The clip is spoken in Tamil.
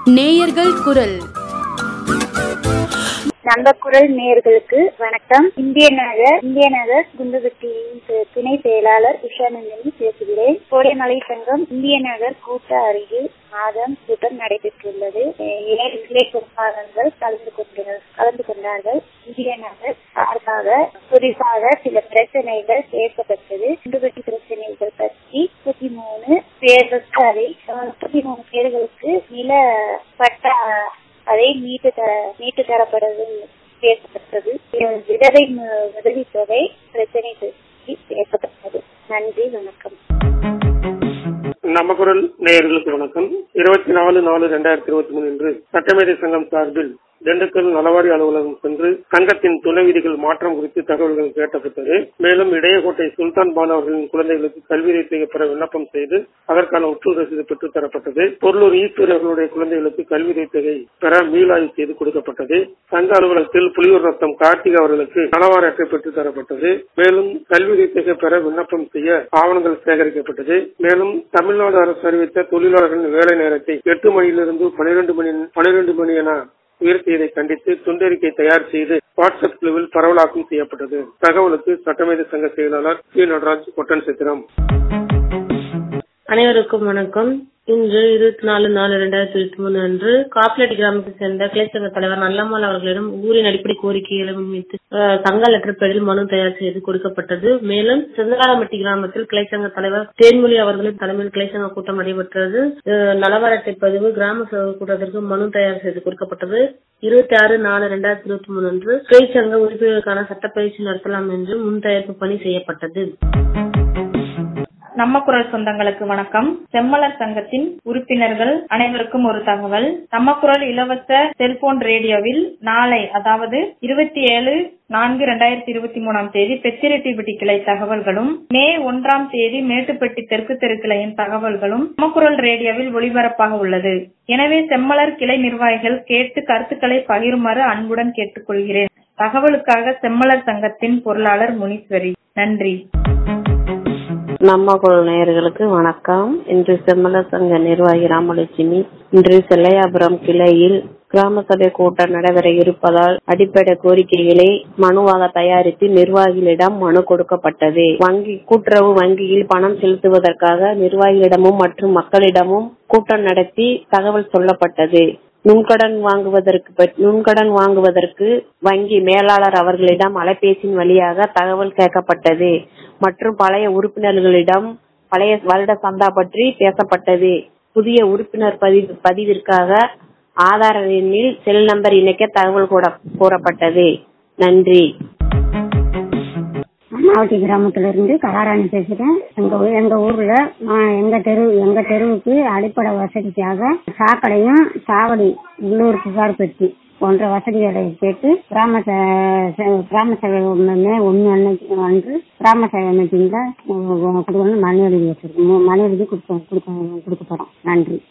நேயர்கள் குரல் நம்ம குரல் நேயர்களுக்கு வணக்கம் இந்திய நகர் இந்திய நகர் குண்டுவெட்டியின் து- துணை செயலாளர் உஷாநந்தினி பேசுகிறேன் கோடைமலை சங்கம் இந்திய நகர் கூட்ட அருகில் மாதம் கூட்டம் நடைபெற்றுள்ளது அஹ் ஏழு கிளை பொறுப்பாளர்கள் கலந்து கொண்டனர் கலந்து கொண்டார்கள் இந்திய நகர் சார்பாக குறிப்பாக சில பிரச்சனைகள் பேசப்பட்டது குண்டுவெட்டி பிரச்சனைகள் பற்றி முப்பத்தி மூணு பேர்களுக்கு அதை முப்பத்தி மூணு பேர்களுக்கு நில பட்டா அதை மீட்டு தர மீட்டு தரப்படுவது பேசப்பட்டது விதவை மு- உதவித்தொகை பிரச்சனை பற்றி பேசப்பட்டது நன்றி வணக்கம் நம்ம குரல் நேயர்களுக்கு வணக்கம் இருபத்தி நாலு நாலு ரெண்டாயிரத்தி இருபத்தி மூணு இன்று சட்டமேதை சங்கம் சார்பில் திண்டுக்கல் நலவாரி அலுவலகம் சென்று சங்கத்தின் துணை விதிகள் மாற்றம் குறித்து தகவல்கள் கேட்டப்பட்டது மேலும் இடையகோட்டை சுல்தான் பானு அவர்களின் குழந்தைகளுக்கு கல்வி ரீதியை பெற விண்ணப்பம் செய்து அதற்கான உற்று ரசீது பெற்றுத் தரப்பட்டது பொருளூர் ஈஸ்வரி அவர்களுடைய குழந்தைகளுக்கு கல்வி ரீதியை பெற மீளாய்வு செய்து கொடுக்கப்பட்டது சங்க அலுவலகத்தில் புலியூர் ரத்தம் கார்த்திக் அவர்களுக்கு நலவாரி அட்டை பெற்றுத் தரப்பட்டது மேலும் கல்வி ரீதியை பெற விண்ணப்பம் செய்ய ஆவணங்கள் சேகரிக்கப்பட்டது மேலும் தமிழ்நாடு அரசு அறிவித்த தொழிலாளர்களின் வேலை நேரத்தை எட்டு மணியிலிருந்து பனிரெண்டு மணி பனிரெண்டு மணி என உயர்த்தியதை கண்டித்து துண்டறிக்கை தயார் செய்து வாட்ஸ்அப் குழுவில் பரவலாக்கம் செய்யப்பட்டது தகவலுக்கு சட்டமேத சங்க செயலாளர் சி நடராஜ் கொட்டன் சித்திரம் அனைவருக்கும் வணக்கம் இன்று இருபத்தி நாலு நாலு ரெண்டாயிரத்தி இருபத்தி மூணு அன்று காப்பிலட்டி கிராமத்தை சேர்ந்த கிளைச்சங்க தலைவர் நல்லம்மாள் அவர்களிடம் ஊரின் அடிப்படை கோரிக்கைகளை முன்வைத்து அஹ், சங்க லெட்டர் பேரில் மனு தயார் செய்து கொடுக்கப்பட்டது மேலும் செந்தலாமட்டி கிராமத்தில் கிளைச்சங்க தலைவர் தேன்மொழி அவர்களின் தலைமையில் கிளைச்சங்க கூட்டம் நடைபெற்றது அஹ், நலவரட்டை பதிவு கிராம சபை கூட்டத்திற்கு மனு தயார் செய்து கொடுக்கப்பட்டது இருபத்தி ஆறு நாலு ரெண்டாயிரத்தி இருபத்தி மூணு அன்று கிளைச்சங்க உறுப்பினருக்கான சட்டப்பயிற்சி நடத்தலாம் என்று முன் தயாரிப்பு பணி செய்யப்பட்டது நம்ம குரல் சொந்தங்களுக்கு வணக்கம் செம்மலர் சங்கத்தின் உறுப்பினர்கள் அனைவருக்கும் ஒரு தகவல் நம்ம குரல் இலவச செல்போன் ரேடியோவில் நாளை அதாவது இருபத்தி ஏழு நான்கு இரண்டாயிரத்தி இருபத்தி மூணாம் தேதி பெத்திரெட்டிப்பட்டி கிளை தகவல்களும் மே ஒன்றாம் தேதி மேட்டுப்பட்டி தெற்கு தெரு கிளையின் தகவல்களும் நம்ம குரல் ரேடியோவில் ஒளிபரப்பாக உள்ளது எனவே செம்மலர் கிளை நிர்வாகிகள் கேட்டு கருத்துக்களை பகிருமாறு அன்புடன் கேட்டுக்கொள்கிறேன் தகவலுக்காக செம்மலர் சங்கத்தின் பொருளாளர் முனீஸ்வரி நன்றி நம்ம குழு நேயர்களுக்கு வணக்கம் இன்று செம்மல சங்க நிர்வாகி ராமலட்சுமி இன்று செல்லையாபுரம் கிளையில் கிராம சபை கூட்டம் நடைபெற இருப்பதால் அடிப்படை கோரிக்கைகளை மனுவாக தயாரித்து நிர்வாகிகளிடம் மனு கொடுக்கப்பட்டது வங்கி கூட்டுறவு வங்கியில் பணம் செலுத்துவதற்காக நிர்வாகிகளிடமும் மற்றும் மக்களிடமும் கூட்டம் நடத்தி தகவல் சொல்லப்பட்டது நுண்கடன் வாங்குவதற்கு பற்- நுண்கடன் வாங்குவதற்கு வங்கி மேலாளர் அவர்களிடம் அலைபேசியின் வழியாக தகவல் கேட்கப்பட்டது மற்றும் பழைய உறுப்பினர்களிடம் பழைய வருட சந்தா பற்றி பேசப்பட்டது புதிய உறுப்பினர் பதிவு பதிவிற்காக ஆதார் எண்ணில் செல் நம்பர் இணைக்க தகவல் கூட கூறப்பட்டது நன்றி அம்மாவட்டி கிராமத்துல இருந்து கலாராணி பேசுறேன் எங்க ஊ- எங்க ஊர்ல நான் எங்க தெரு எங்க தெருவுக்கு அடிப்படை வசதிக்காக சாக்கடையும் சாவடி உள்ளூர் புகார் பெட்டி போன்ற வசதிகளை கேட்டு கிராம ச- ச- கிராம சபை மே ஒண்ணு அன்னைக்கு அன்று கிராம சபை மீட்டிங்ல கொடுக்கணும்னு மனு எழுதி வச்சிருக்கோம் மனு எழுதி கொடுக்க கொடுக்க கொடுக்க போறோம் நன்றி